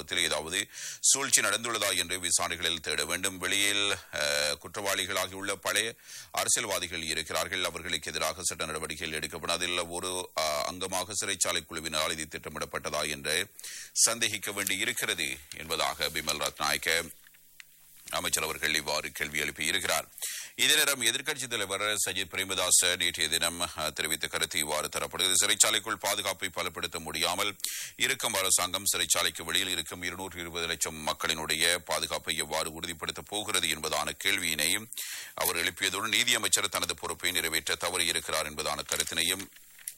சம்பவத்தில் ஏதாவது சூழ்ச்சி நடந்துள்ளதா என்று விசாரணைகளில் தேட வேண்டும் வெளியில் அஹ், குற்றவாளிகளாகியுள்ள பழைய அரசியல்வாதிகள் இருக்கிறார்கள் அவர்களுக்கு எதிராக சட்ட நடவடிக்கைகள் எடுக்கப்படும் அதில் ஒரு அஹ், அங்கமாக சிறைச்சாலை குழுவினால் இது திட்டமிடப்பட்டதா என்று சந்தேகிக்க வேண்டி இருக்கிறது என்பதாக பிமல் ரத்நாயக்க அமைச்சர் அவர்கள் இவ்வாறு கேள்வி எழுப்பியிருக்கிறார் இதே நேரம் எதிர்க்கட்சித் தலைவர் சஜித் பிரேமதாஸ் நேற்றைய தினம் அஹ், தெரிவித்த கருத்து இவ்வாறு தரப்படுகிறது சிறைச்சாலைக்குள் பாதுகாப்பை பலப்படுத்த முடியாமல் இருக்கும் அரசாங்கம் சிறைச்சாலைக்கு வெளியில் இருக்கும் இருநூற்று இருபது லட்சம் மக்களினுடைய பாதுகாப்பை எவ்வாறு உறுதிப்படுத்தப் போகிறது என்பதான கேள்வியினை அவர் எழுப்பியதுடன் நீதியமைச்சர் தனது பொறுப்பை நிறைவேற்ற தவறியிருக்கிறார் என்பதான கருத்தினையும்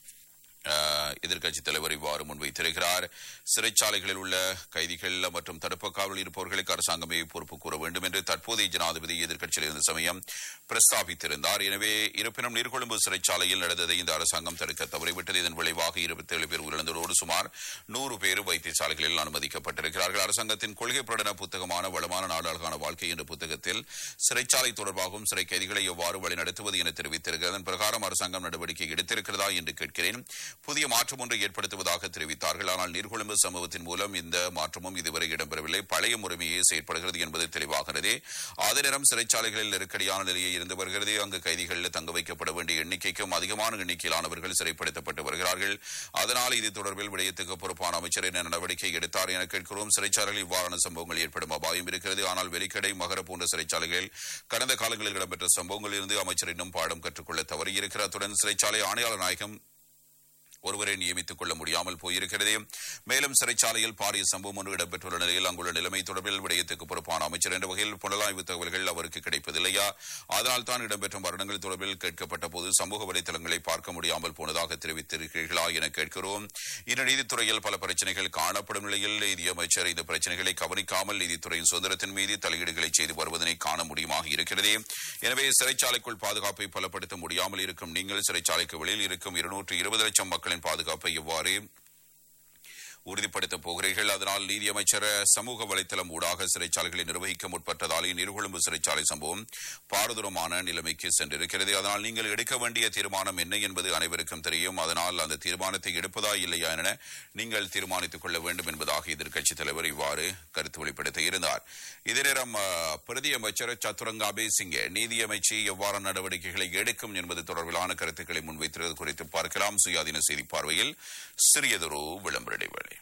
எதிர்க்கட்சித் தலைவர் இவ்வாறு முன்வைத்திருக்கிறார் சிறைச்சாலைகளில் உள்ள கைதிகள் மற்றும் தடுப்பு காவலில் இருப்பவர்களுக்கு அரசாங்கமே பொறுப்பு கூற வேண்டும் என்று தற்போதைய ஜனாதிபதி எதிர்க்கட்சியில் இருந்த சமயம் பிரஸ்தாபித்திருந்தார் எனவே இருப்பினும் நீர்கொழும்பு சிறைச்சாலையில் நடந்ததை இந்த அரசாங்கம் தடுக்க தவறிவிட்டது இதன் விளைவாக இருபத்தி ஏழு பேர் உயிரிழந்ததோடு சுமார் நூறு பேர் வைத்தியசாலைகளில் அனுமதிக்கப்பட்டிருக்கிறார்கள் அரசாங்கத்தின் கொள்கை பிரகடன புத்தகமான வளமான நாடாளுக்கான வாழ்க்கை என்ற புத்தகத்தில் சிறைச்சாலை தொடர்பாகவும் சிறை கைதிகளை எவ்வாறு வழிநடத்துவது என தெரிவித்திருக்கிறது அதன் பிரகாரம் அரசாங்கம் நடவடிக்கை எடுத்திருக்கிறதா என்று கேட்கிறேன் புதிய மாற்றம் ஒன்றை ஏற்படுத்துவதாக தெரிவித்தார்கள் ஆனால் நீர்கொழும்பு சம்பவத்தின் மூலம் இந்த மாற்றமும் இதுவரை இடம்பெறவில்லை பழைய முறைமையே செயற்படுகிறது என்பது தெளிவாகிறது அதே நேரம் சிறைச்சாலைகளில் நெருக்கடியான நிலையை இருந்து வருகிறது அங்கு கைதிகள் தங்க வைக்கப்பட வேண்டிய எண்ணிக்கைக்கும் அதிகமான எண்ணிக்கையிலானவர்கள் சிறைப்படுத்தப்பட்டு வருகிறார்கள் அதனால் இது தொடர்பில் விடயத்துக்கு பொறுப்பான அமைச்சர் என்ன நடவடிக்கை எடுத்தார் என கேட்கிறோம் சிறைச்சாலைகளில் இவ்வாறான சம்பவங்கள் ஏற்படும் அபாயம் இருக்கிறது ஆனால் வெலிக்கடை மகர போன்ற சிறைச்சாலைகளில் கடந்த காலங்களில் இடம்பெற்ற சம்பவங்களில் இருந்து அமைச்சர் இன்னும் பாடம் கற்றுக்கொள்ள தவறியிருக்கிறார் அத்துடன் சிறைச்சாலை ஆணையாளர் நாயகம் ஒருவரை நியமித்துக் கொள்ள முடியாமல் போயிருக்கிறது மேலும் சிறைச்சாலையில் பாரிய சம்பவம் ஒன்று இடம்பெற்றுள்ள நிலையில் அங்குள்ள நிலைமை தொடர்பில் விடயத்துக்கு பொறுப்பான அமைச்சர் என்ற வகையில் புலனாய்வு தகவல்கள் அவருக்கு கிடைப்பதில்லையா அதனால் தான் இடம்பெற்ற மரணங்கள் தொடர்பில் கேட்கப்பட்ட போது சமூக வலைதளங்களை பார்க்க முடியாமல் போனதாக தெரிவித்திருக்கிறீர்களா என கேட்கிறோம் இந்த நீதித்துறையில் பல பிரச்சனைகள் காணப்படும் நிலையில் நீதியமைச்சர் இந்த பிரச்சனைகளை கவனிக்காமல் நீதித்துறையின் சுதந்திரத்தின் மீது தலையீடுகளை செய்து வருவதனை காண முடியுமாக இருக்கிறது எனவே சிறைச்சாலைக்குள் பாதுகாப்பை பலப்படுத்த முடியாமல் இருக்கும் நீங்கள் சிறைச்சாலைக்கு வெளியில் இருக்கும் இருநூற்று இருபது லட்சம் மக்களின் பாதுகாப்பை எவ்வாறு உறுதிப்படுத்தப் போகிறீர்கள் அதனால் நீதியமைச்சர் சமூக வலைதளம் ஊடாக சிறைச்சாலைகளை நிர்வகிக்க முற்பட்டதாலே நீர்கொழும்பு சிறைச்சாலை சம்பவம் பாரதூரமான நிலைமைக்கு சென்றிருக்கிறது அதனால் நீங்கள் எடுக்க வேண்டிய தீர்மானம் என்ன என்பது அனைவருக்கும் தெரியும் அதனால் அந்த தீர்மானத்தை எடுப்பதா இல்லையா என நீங்கள் தீர்மானித்துக் கொள்ள வேண்டும் என்பதாக எதிர்க்கட்சித் தலைவர் இவ்வாறு கருத்து வெளிப்படுத்த இருந்தார் இதே நேரம் அஹ், பிரதி அமைச்சர் சத்துரங்க அபேசிங்க நீதியமைச்சு எவ்வாறு நடவடிக்கைகளை எடுக்கும் என்பது தொடர்பிலான கருத்துக்களை முன்வைத்திருப்பது குறித்து பார்க்கலாம் சுயாதீன செய்தி பார்வையில் சிறியதொரு விளம்பர இடைவேளை